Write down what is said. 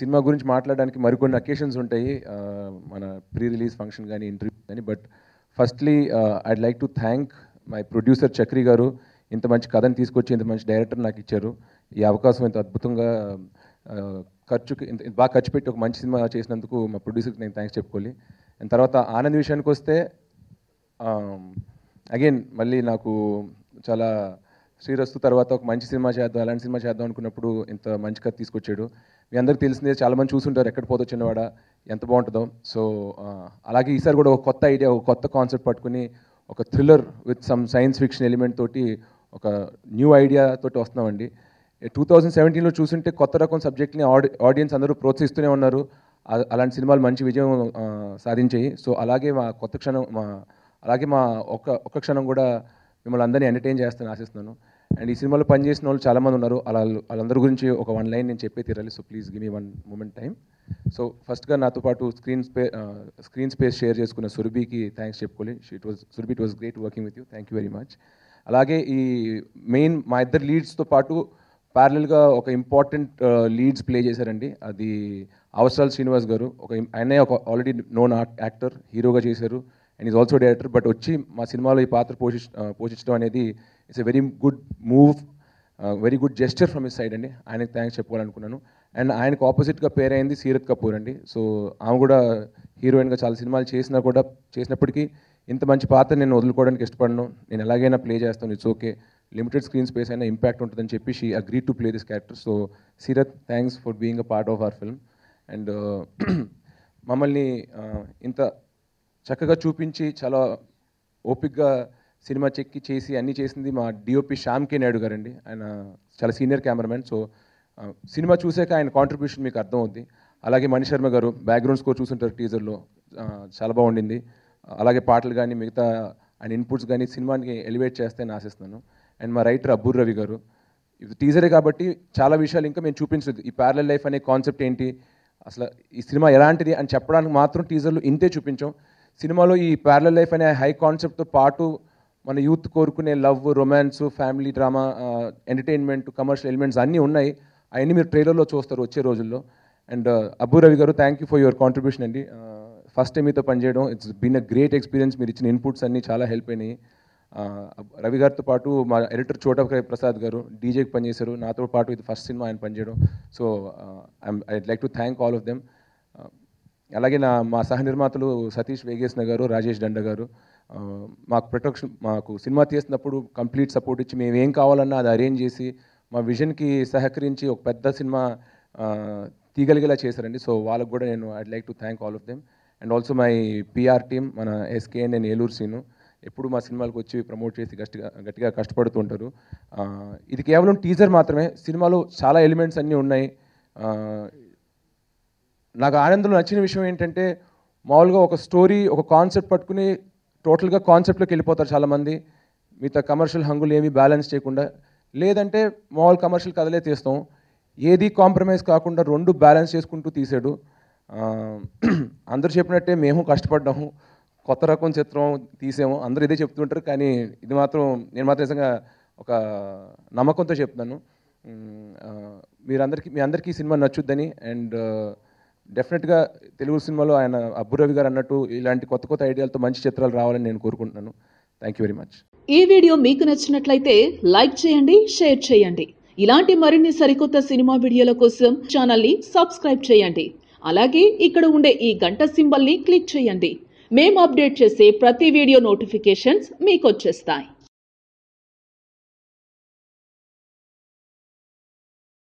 cinema గురించి మాట్లాడడానికి మరికొన్ని అకేషన్స్ ఉంటాయి ఆ, మన ప్రీ రిలీజ్ ఫంక్షన్ కానీ ఇంటర్వ్యూ కానీ but firstly I'd like to thank my producer Chakri garu ఇంత మంచి కథని తీసుకొచ్చి ఇంత మంచి డైరెక్టర్ నాకు ఇచ్చారు ఈ అవకాశం ఇంత అద్భుతంగా ఆ, ఖర్చుకి ఇంత ఇంత బాగా ఖర్చు పెట్టి ఒక మంచి సినిమా చేసినందుకు మా ప్రొడ్యూసర్కి నేను థ్యాంక్స్ చెప్పుకోవాలి అండ్ తర్వాత ఆనంద్ విషయానికి వస్తే అగైన్ మళ్ళీ నాకు చాలా శ్రీరస్తు తర్వాత ఒక మంచి సినిమా చేద్దాం అలాంటి సినిమా చేద్దాం అనుకున్నప్పుడు ఇంత మంచి కథ తీసుకొచ్చాడు మీ అందరికీ తెలిసిందే చాలా మంది చూసుంటారు ఎక్కడ పోతో చిన్నవాడ ఎంత బాగుంటుందో సో అలాగే ఈసారి కూడా ఒక కొత్త ఐడియా ఒక కొత్త కాన్సెప్ట్ పట్టుకుని ఒక thriller with some science fiction element తోటి ఒక న్యూ ఐడియా తోటి వస్తున్నామండి టూ థౌజండ్ సెవెంటీన్లో చూసుంటే కొత్త రకం సబ్జెక్ట్ని ఆడి ఆడియన్స్ అందరూ ప్రోత్సహిస్తూనే ఉన్నారు ఆ- అలాంటి సినిమాలు మంచి విజయం ఆ, సాధించాయి సో అలాగే మా కొత్త క్షణం మా అలాగే మా ఒక్క ఒక్క క్షణం కూడా మిమ్మల్ని అందరినీ ఎంటర్టైన్ చేస్తానని ఆశిస్తున్నాను అండ్ ఈ సినిమాలో పనిచేసిన వాళ్ళు చాలామంది ఉన్నారు అలా వాళ్ళందరి గురించి ఒక వన్ లైన్ నేను చెప్పే తీరాలి so please give me one moment time so ఫస్ట్గా నాతో పాటు స్క్రీన్ స్పే స్క్రీన్ స్పేస్ షేర్ చేసుకున్న సురభికి థ్యాంక్స్ చెప్పుకోవాలి it was Surabhi it was great working with you thank you very much అలాగే ఈ మెయిన్ మా ఇద్దరు లీడ్స్తో పాటు ప్యారలల్గా ఒక ఇంపార్టెంట్ లీడ్స్ ప్లే చేశారండి అది అవసరాల శ్రీనివాస్ గారు ఒక ఆయన ఒక ఆల్రెడీ నోన్ యాక్టర్ హీరోగా చేశారు and is also director but వచ్చి మా సినిమాలో ఈ పాత్ర పోషి పోషించడం అనేది it's a very good move very good gesture from his side అండి ఆయనకి థ్యాంక్స్ చెప్పుకోవాలనుకున్నాను అండ్ ఆయనకు ఆపోజిట్గా పేరైంది సీరత్ కపూర్ అండి సో ఆమె కూడా హీరోయిన్గా చాలా సినిమాలు చేసినా కూడా చేసినప్పటికీ ఇంత మంచి పాత్ర నేను వదులుకోవడానికి ఇష్టపడను నేను ఎలాగైనా ప్లే చేస్తాను it's okay limited screen space అయినా ఇంపాక్ట్ ఉంటుందని చెప్పి she agree to play this character so Seerat thanks for being a part of our film and మమ్మల్ని uh, ఇంత చక్కగా చూపించి చాలా ఓపిక్గా సినిమా చెక్కి చేసి అన్నీ చేసింది మా డిఓపి శ్యామ్ కే నాయుడు గారండి ఆయన చాలా సీనియర్ కెమెరామెన్ సో ఆ, సినిమా చూసాక ఆయన కాంట్రిబ్యూషన్ మీకు అర్థం అవుద్ది అలాగే మణి శర్మ గారు బ్యాక్గ్రౌండ్ స్కోర్ చూసుంటారు టీజర్లో చాలా బాగుండింది అలాగే పాటలు కానీ మిగతా ఆయన ఇన్పుట్స్ కానీ సినిమాని ఎలివేట్ చేస్తాయని ఆశిస్తున్నాను అండ్ మా రైటర్ అబ్బూర్ రవి గారు ఇది టీజరే కాబట్టి చాలా విషయాలు ఇంకా మేము చూపించలేదు ఈ ప్యారలల్ లైఫ్ అనే కాన్సెప్ట్ ఏంటి అసలు ఈ సినిమా ఎలాంటిది అని చెప్పడానికి మాత్రం టీజర్లు ఇంతే చూపించాం సినిమాలో ఈ ప్యారలల్ లైఫ్ అనే హై కాన్సెప్ట్తో పాటు మన యూత్ కోరుకునే love romance family drama entertainment commercial elements అన్నీ ఉన్నాయి అవన్నీ మీరు ట్రైలర్లో చూస్తారు వచ్చే రోజుల్లో and Abbu Ravi garu thank you for your contribution అండి ఫస్ట్ టైం మీతో పనిచేయడం it's been a great experience మీరు ఇచ్చిన ఇన్పుట్స్ అన్నీ చాలా హెల్ప్ అయినాయి ఆ, రవి గారితో పాటు మా ఎడిటర్ చోటా ప్రసాద్ గారు డీజేకి పనిచేశారు నాతో పాటు ఇది ఫస్ట్ సినిమా ఆయన పనిచేయడం so I like to thank all of them అలాగే నా మా సహ నిర్మాతలు సతీష్ వేగేశ్న గారు రాజేష్ దండ గారు ఆ, మాకు ప్రొటెక్షన్ మాకు సినిమా తీసినప్పుడు కంప్లీట్ సపోర్ట్ ఇచ్చి మేము ఏం కావాలన్నా అది అరేంజ్ చేసి మా విజన్కి సహకరించి ఒక పెద్ద సినిమా ఆ, తీయగలిగేలా చేశారండి సో వాళ్ళకు కూడా నేను I'd like to thank all of them and also my PR team మన ఎస్కే నేను ఏలూరు సీను ఎప్పుడు మా సినిమాలకు వచ్చి ప్రమోట్ చేసి గట్టిగా గట్టిగా కష్టపడుతూ ఉంటారు ఆ, ఇది కేవలం టీజర్ మాత్రమే సినిమాలో చాలా ఎలిమెంట్స్ అన్నీ ఉన్నాయి ఆ, నాకు ఆనందంలో నచ్చిన విషయం ఏంటంటే మామూలుగా ఒక స్టోరీ ఒక కాన్సెప్ట్ పట్టుకుని టోటల్గా కాన్సెప్ట్లోకి వెళ్ళిపోతారు చాలామంది మిగతా కమర్షియల్ హంగులు ఏమీ బ్యాలెన్స్ చేయకుండా లేదంటే మామూలు కమర్షియల్ కథలే తీస్తాం ఏది కాంప్రమైజ్ కాకుండా రెండు బ్యాలెన్స్ చేసుకుంటూ తీసాడు ఆ, అందరూ చెప్పినట్టే మేము కష్టపడ్డాము కొత్త రకం చిత్రం తీసాము అందరూ ఇదే చెప్తుంటారు కానీ ఇది మాత్రం నేను మాత్రం నిజంగా ఒక నమ్మకంతో చెప్తున్నాను మ్, ఆ, మీరందరికీ మీ అందరికీ ఈ సినిమా నచ్చుద్దని అండ్ డెఫినెట్గా తెలుగు సినిమాలో ఆయన అబ్బురవి గారు అన్నట్టు ఇలాంటి కొత్త కొత్త ఐడియాలతో మంచి చిత్రాలు రావాలని నేను కోరుకుంటున్నాను థ్యాంక్ యూ వెరీ మచ్ ఈ వీడియో మీకు నచ్చినట్లయితే లైక్ చేయండి షేర్ చేయండి ఇలాంటి మరిన్ని సరికొత్త సినిమా వీడియోల కోసం ఛానల్ని సబ్స్క్రైబ్ చేయండి అలాగే ఇక్కడ ఉండే ఈ గంట సింబల్ని క్లిక్ చేయండి మేము అప్డేట్ చేసే ప్రతి వీడియో నోటిఫికేషన్స్ మీకు వచ్చేస్తాయి